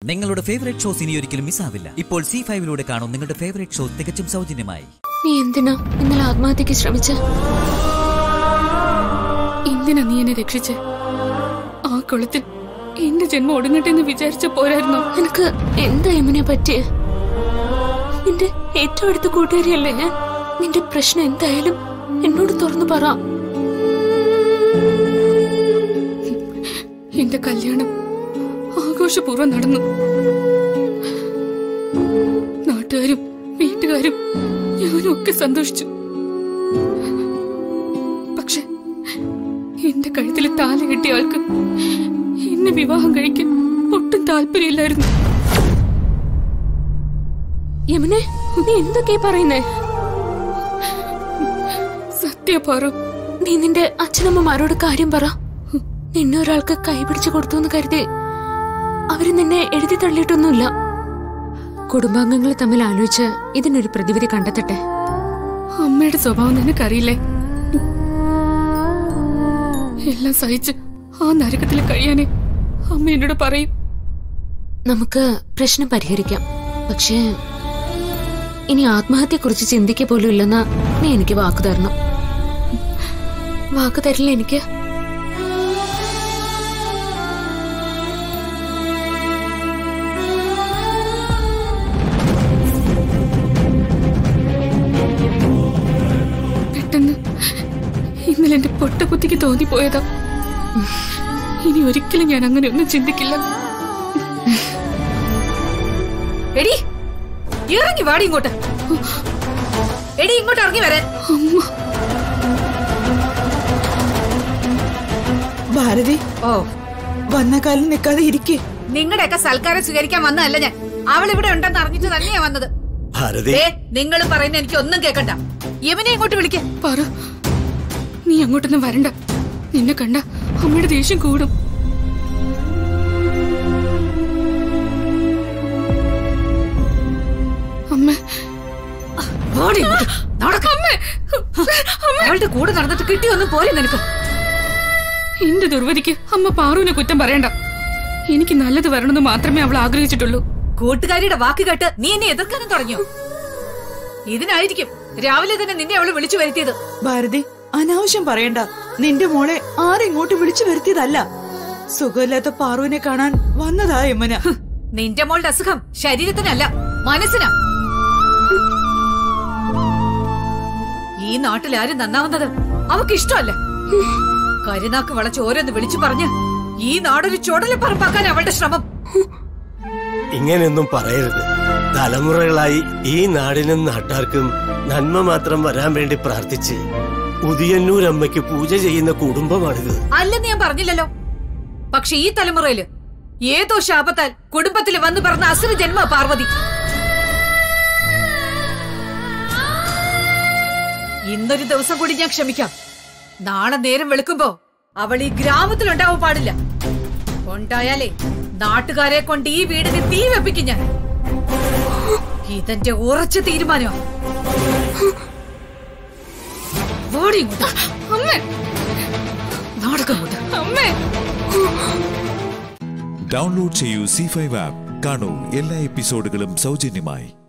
നിങ്ങളുടെ favourite shows ഇനി ഒരിക്കലും മിസ്സാവില്ല ഇപ്പോൾ സി ഫൈവിലൂടെ കാണും നിങ്ങളുടെ ഫേവറേറ്റ് ഷോ തികച്ചും സൗജന്യമായി നീ എന്തിനാ ഇന്നലെ ആത്മഹത്യക്ക് ശ്രമിച്ച എന്തിനാ നീ എന്നെ രക്ഷിച്ച് ആ കുളത്തിൽ എന്റെ ജന്മം ഒടുങ്ങട്ടെ എന്ന് വിചാരിച്ച പോരായിരുന്നോ നിനക്ക് എന്താ യമുനെ പറ്റിയ നിന്റെ ഏറ്റവും അടുത്ത കൂട്ടുകാരിയല്ലേ ഞാൻ നിന്റെ പ്രശ്നം എന്തായാലും എന്നോട് തുറന്നു പറ എന്റെ കല്യാണം ആഘോഷപൂർവ്വം നടന്നു നാട്ടുകാരും വീട്ടുകാരും ഞാനും ഒക്കെ സന്തോഷിച്ചു പക്ഷെ എന്റെ കഴുത്തിൽ താല കെട്ടിയ ആൾക്ക് എന്നെ വിവാഹം കഴിക്കാൻ ഒട്ടും താല്പര്യമില്ലായിരുന്നു യമുനെ നീ എന്തൊക്കെയാ പറയുന്നേ സത്യ പറു നീ നിന്റെ അച്ഛനമ്മമാരോട് കാര്യം പറ നിന്നെ ഒരാൾക്ക് കൈപിടിച്ചു കൊടുത്തു എന്ന് കരുതി അവര് നിന്നെ എഴുതി തള്ളിയിട്ടൊന്നുമില്ല കുടുംബാംഗങ്ങൾ തമ്മിൽ ആലോചിച്ച് ഇതിനൊരു പ്രതിവിധി കണ്ടെത്തട്ടെ അമ്മയുടെ സ്വഭാവം നിനക്കറിയില്ലേ എല്ലാം സഹിച്ച് ആ നരകത്തിൽ കഴിയാനേ അമ്മ എന്നോട് പറയും നമുക്ക് പ്രശ്നം പരിഹരിക്കാം പക്ഷേ ഇനി ആത്മഹത്യയെക്കുറിച്ച് ചിന്തിക്ക പോലും ഇല്ലെന്ന് നീ എനിക്ക് വാക്ക് തരണം വാക്ക് തരില്ല എനിക്ക് പെട്ടെന്ന് ഇന്നലെ എന്റെ പൊട്ടബുദ്ധിക്ക് തോന്നിപ്പോയതാ ഇനി ഒരിക്കലും ഞാൻ അങ്ങനെ ഒന്നും ചിന്തിക്കില്ല എടി ഇറങ്ങി വാടി ഇങ്ങോട്ട് എടി ഇങ്ങോട്ട് ഇറങ്ങി വരാൻ ഭാരതി ഓ വന്ന കാലം നിൽക്കാതെ ഇരിക്കേ നിങ്ങളുടെയൊക്കെ സൽക്കാരം സ്വീകരിക്കാൻ വന്നതല്ല ഞാൻ അവൾ ഇവിടെ ഉണ്ടെന്ന് അറിഞ്ഞിട്ട് തന്നെയാ വന്നത് ഭാരതി ഏ നിങ്ങൾ പറയുന്ന എനിക്ക് ഒന്നും കേൾക്കണ്ട യവനെ ഇങ്ങോട്ട് വിളിക്ക പറ നീ അങ്ങോട്ടൊന്നും വരണ്ട നിന്നെ കണ്ട അമ്മയുടെ ദേഷ്യം കൂടും അമ്മ ഓടി ഇങ്ങോട്ട്. നടക്ക്. അവളുടെ കൂടെ നടന്നിട്ട് കിട്ടിയൊന്നും പോരെ നിനക്ക് എന്റെ ദുർവതിക്ക് അമ്മ പാറുവിനെ കുറ്റം പറയണ്ട എനിക്ക് നല്ലത് വരണമെന്ന് മാത്രമേ അവൾ ആഗ്രഹിച്ചിട്ടുള്ളൂ കൂട്ടുകാരിയുടെ വാക്ക് കേട്ട് നീ എന്നെ എതിർക്കാനും തുടങ്ങിയോ ഇതിനായിരിക്കും രാവിലെ തന്നെ നിന്നെ അവള് വിളിച്ചു വരുത്തിയത് ഭാരതി അനാവശ്യം പറയണ്ട നിന്റെ മോളെ ആരെങ്ങോട്ട് വിളിച്ചു വരുത്തിയതല്ല സുഖമില്ലാത്ത പാറുവിനെ കാണാൻ വന്നതാ യമുന നിന്റെ മോളുടെ അസുഖം ശരീരത്തിനല്ല മനസ്സിനാ ഈ നാട്ടിൽ ആരും നന്നാവുന്നത് അവക്ക് ഇഷ്ടമല്ല കരുനാക്ക് വളച്ച് ഓരോന്ന് വിളിച്ചു പറഞ്ഞ് ഈ നാടൊരു ചുടലപ്പറമ്പാക്കാൻ അവളുടെ ശ്രമം ഇങ്ങനെയൊന്നും പറയരുത് തലമുറകളായി ഈ നാടിനും നാട്ടാർക്കും നന്മ മാത്രം വരാൻ വേണ്ടി പ്രാർത്ഥിച്ച് ഉദിയന്നൂർ അമ്മയ്ക്ക് പൂജ ചെയ്യുന്ന കുടുംബമാണിത് അല്ലെന്ന് ഞാൻ പറഞ്ഞില്ലല്ലോ പക്ഷെ ഈ തലമുറയില് ഏതോ ശാപത്താൽ കുടുംബത്തിൽ വന്നു പറഞ്ഞ അസുര ജന്മ പാർവതി ഇന്നൊരു ദിവസം കൂടി ഞാൻ ക്ഷമിക്കാം നാളെ നേരം വെളുക്കുമ്പോ അവൾ ഈ ഗ്രാമത്തിലുണ്ടാവാൻ പാടില്ല ഉണ്ടായാലേ നാട്ടുകാരെ കൊണ്ട് ഈ വീടിന് തീ വെപ്പിക്കും ഞാൻ ഇതെന്റെ ഉറച്ച തീരുമാനമാണ് ഓടി ഇങ്ങോട്ട്. അമ്മേ നടക്കങ്ങോട്ട് അമ്മേ ഡൗൺലോഡ് ചെയ്യൂ സി ഫൈവ് ആപ്പ് കാണൂ എല്ലാ എപ്പിസോഡുകളും സൗജന്യമായി